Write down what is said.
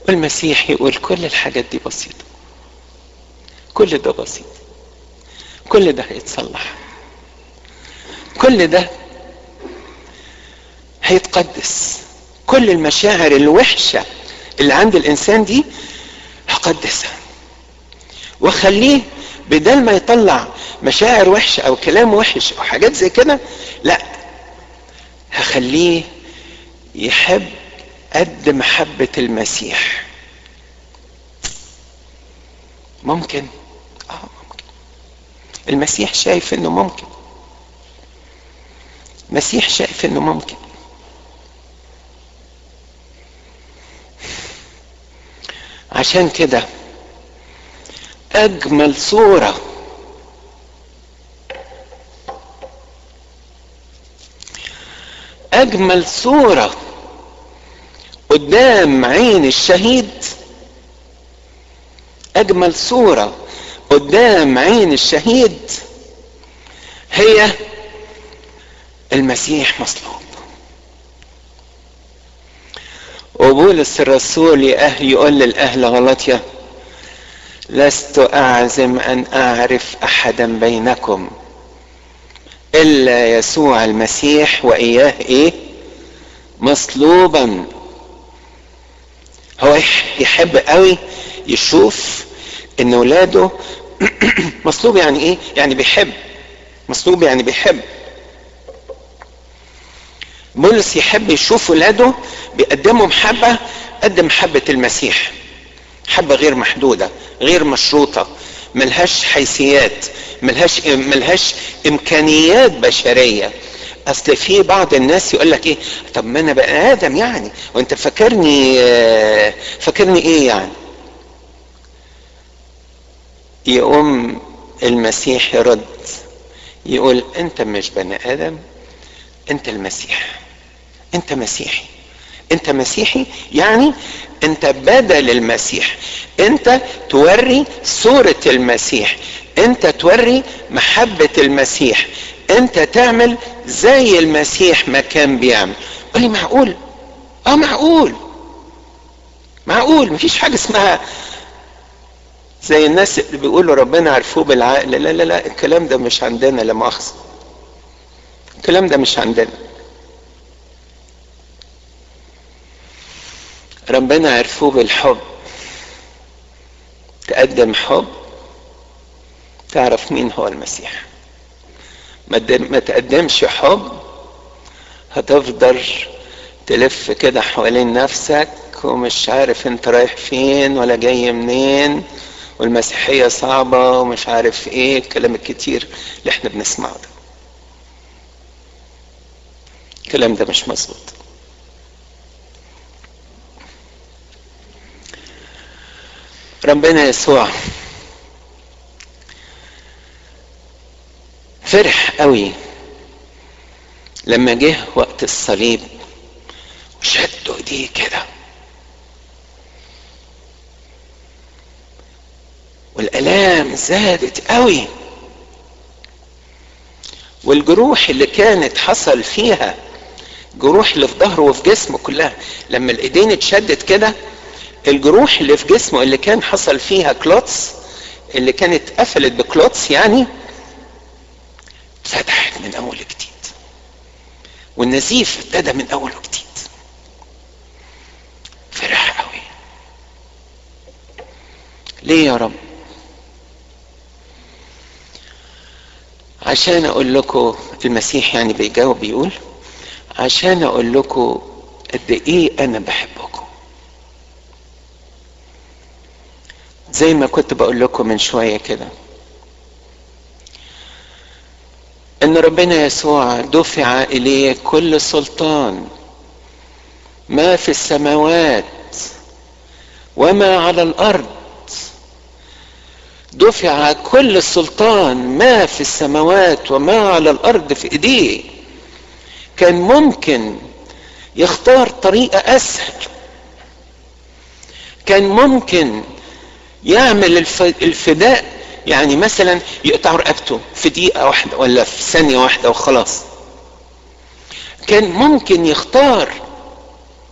والمسيح يقول كل الحاجات دي بسيطة كل ده بسيط كل ده هيتصلح كل ده هيتقدس كل المشاعر الوحشة اللي عند الإنسان دي هقدسها واخليه بدل ما يطلع مشاعر وحشة أو كلام وحش أو حاجات زي كده لا هخليه يحب قد محبة المسيح ممكن اه ممكن المسيح شايف انه ممكن المسيح شايف انه ممكن عشان كده اجمل صوره اجمل صوره قدام عين الشهيد اجمل صوره قدام عين الشهيد هي المسيح مصلوب وبولس الرسول يأهل يقول للأهل غلطية لست أعزم أن أعرف أحدا بينكم إلا يسوع المسيح وإياه إيه مصلوبا هو يحب قوي يشوف ان ولاده مصلوب يعني ايه يعني بيحب مصلوب يعني بيحب بولس يحب يشوف ولاده بيقدموا محبة قد محبة المسيح محبة غير محدودة غير مشروطة ملهاش حيثيات ملهاش ملهاش امكانيات بشرية اصل في بعض الناس يقول لك ايه طب ما انا بني ادم يعني وانت فاكرني فاكرني ايه يعني يقوم المسيح يرد يقول انت مش بني ادم انت المسيح انت مسيحي انت مسيحي يعني انت بدل المسيح انت توري صورة المسيح انت توري محبة المسيح انت تعمل زي المسيح ما كان بيعمل قول لي معقول اه معقول معقول مفيش حاجة اسمها زي الناس اللي بيقولوا ربنا عرفوه بالعقل لا لا لا الكلام ده مش عندنا لا مؤاخذة الكلام ده مش عندنا ربنا عرفوه بالحب تقدم حب تعرف مين هو المسيح ما تقدمش حب هتفضل تلف كده حوالين نفسك ومش عارف انت رايح فين ولا جاي منين والمسيحية صعبة ومش عارف ايه الكلام الكتير اللي احنا بنسمعه ده الكلام ده مش مظبوط ربنا يسوع فرح قوي لما جه وقت الصليب وشدوا ايديه كده والالام زادت قوي والجروح اللي كانت حصل فيها جروح اللي في ظهره وفي جسمه كلها لما الايدين اتشدت كده الجروح اللي في جسمه اللي كان حصل فيها كلوتس اللي كانت قفلت بكلوتس يعني فتحت من اول جديد والنزيف ابتدى من اول وجديد فرح قوي ليه يا رب عشان اقول لكم المسيح يعني بيجاوب بيقول عشان اقول لكم قد ايه انا بحبكم زي ما كنت بقول لكم من شويه كده ان ربنا يسوع دفع اليه كل سلطان ما في السماوات وما على الارض دفع كل السلطان ما في السماوات وما على الارض في ايديه كان ممكن يختار طريقه اسهل كان ممكن يعمل الفداء يعني مثلا يقطع رقبته في دقيقة واحدة ولا في ثانية واحدة وخلاص كان ممكن يختار